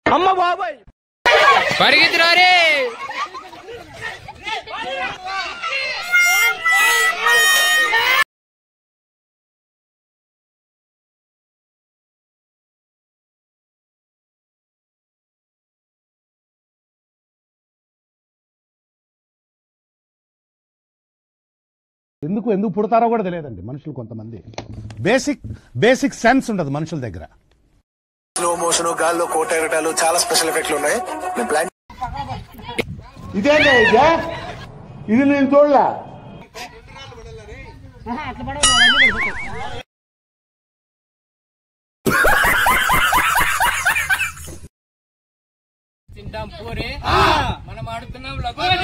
పరిగెత్తురా రే ఎందుకు ఎందుకు పుడతారో కూడా తెలియదండి మనుషులు కొంతమంది బేసిక్ బేసిక్ సెన్స్ ఉండదు మనుషుల దగ్గర స్లో మోషన్ గాల్లో కోట ఎగటాలు చాలా స్పెషల్ ఎఫెక్ట్లు ఉన్నాయి నేను ప్లాన్ ఇదేంటే ఇదే ఇది నేను చూడలే తింటాం పోరే మనం ఆడుతున్నాం లగోరి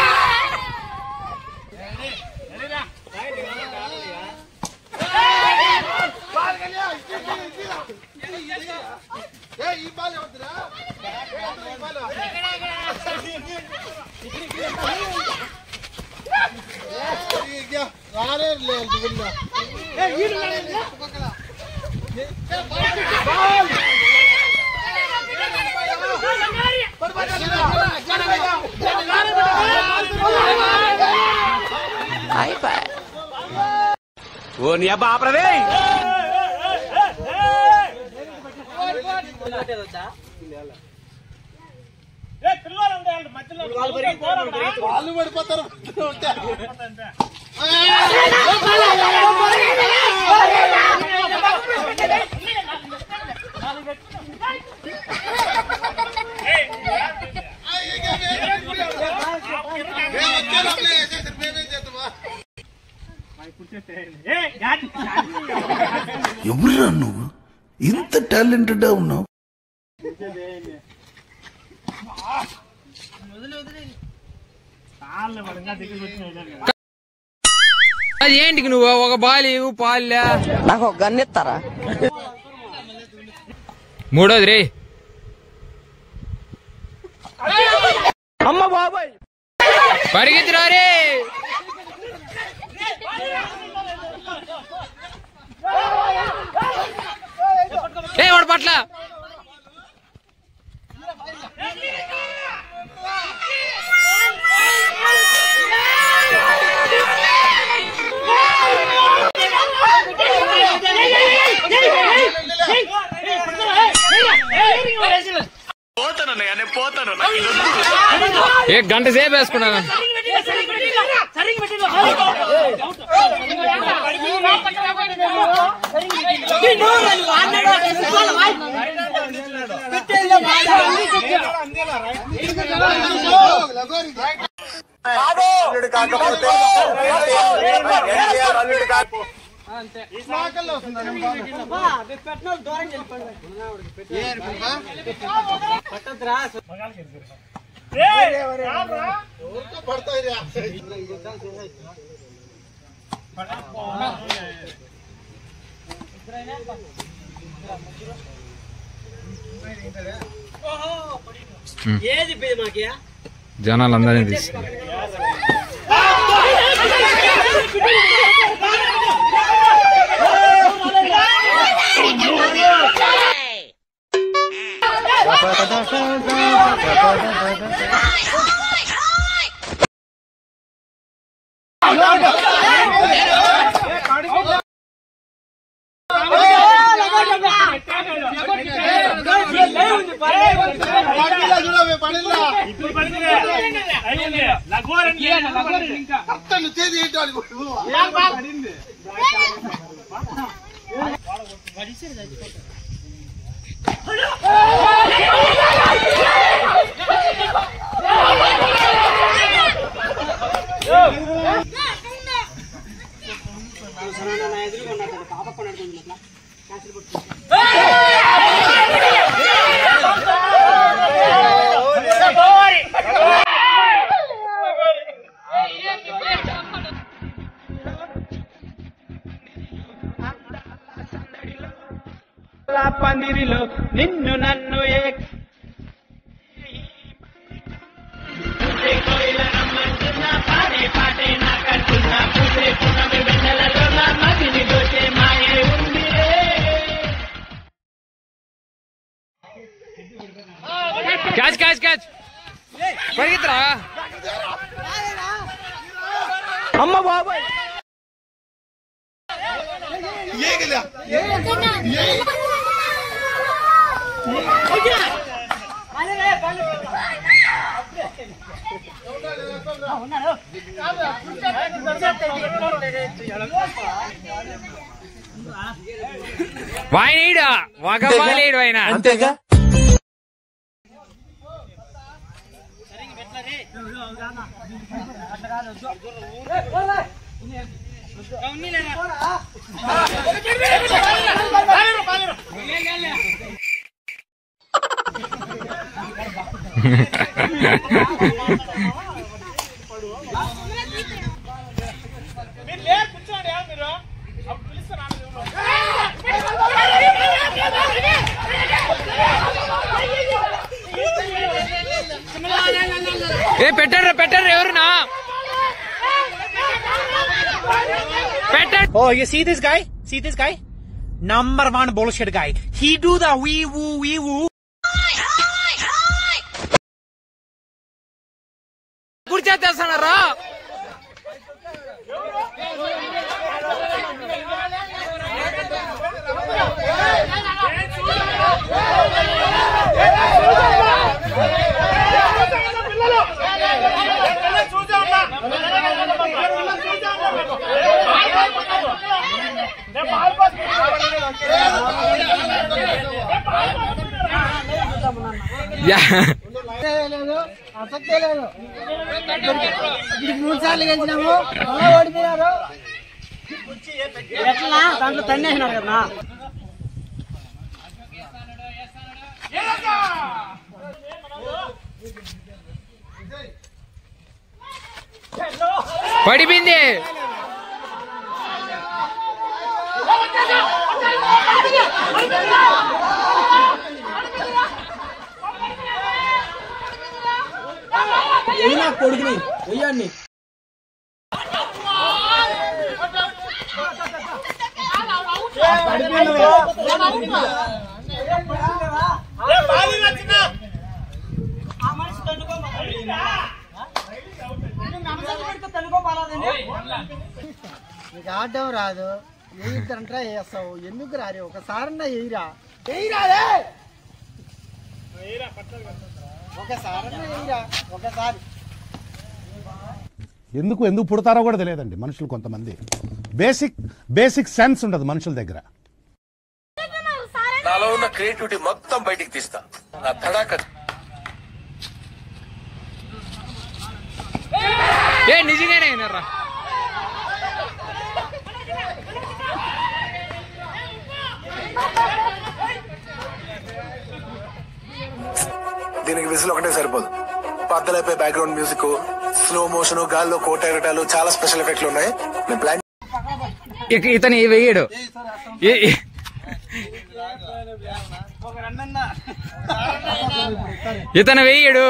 ఎవరురా నువ్వు ఇంత టాలెంటెడ్ ఉన్నావు అది ఏంటికి నువ్వు ఒక బాలి పాల్లా నాకు ఒక గన్ ఇస్తారా మూడోది రే పరిగెత్తురా రే ఏ వాడు పట్ల ఏ గంట సేపు వేసుకున్నాను అల్లుడు కాకపోతే ఎన్టీఆర్ అల్లుడు కాకపోతే జనాలు అందరినీ తీసి పందిరిలో నిన్ను నన్ను క్యాచ్ క్యాచ్ క్యాచ్ పరిగెత్తరా వాయినీడు ఒక బాలేడు ఆయన అంతేగా ఏ పెట్టర్రా పెట్టర్రా ఎవరునా పెట్ట Oh, you see this guy? See this guy? Number one bullshit guy. He do the wee woo wee woo. గుర్చేస్తానరా యా లేదు ఆసక్తే లేదు ఇది మూడు సార్లు గెలిచినాము మళ్ళా ఓడిపోయినారు ఎట్లా దాంట్లో తన్నేసినారు కదా పడిపోయింది నీకు ఆడడం రాదు వేయిద్దంటే వేస్తావు ఎందుకు రారి ఒకసారన్నా వేయిరా వేయిరాదే ఒకసారన్నా వేయిరా ఒకసారి ఎందుకు ఎందుకు పుడతారో కూడా తెలియదండి మనుషులు కొంతమంది బేసిక్ బేసిక్ సెన్స్ ఉండదు మనుషుల దగ్గర నాలో ఉన్న క్రియేటివిటీ మొత్తం బయటికి తీస్తా నా తడాక ఏ నిజంగానే అయినారా దీనికి విజిల్ ఒకటే సరిపోదు పద్దలైపోయి బ్యాక్గ్రౌండ్ మ్యూజిక్ స్లో మోషన్ గాల్లో కోట ఎగటాలు చాలా స్పెషల్ ఎఫెక్ట్లు ఉన్నాయి నేను ప్లాన్ ఇక ఇతను వెయ్యడు ఏ- ఏ- ఇతను వెయ్యడు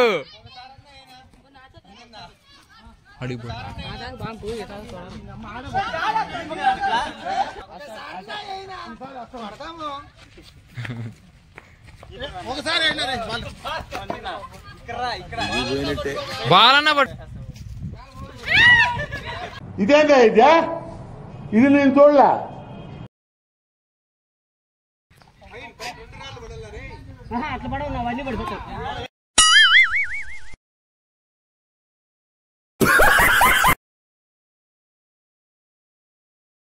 బాలన్న పట్టు ఇదేంటా ఇదే ఇది నేను చూడలే అట్లా పడవు అవన్నీ పడిపోతాయి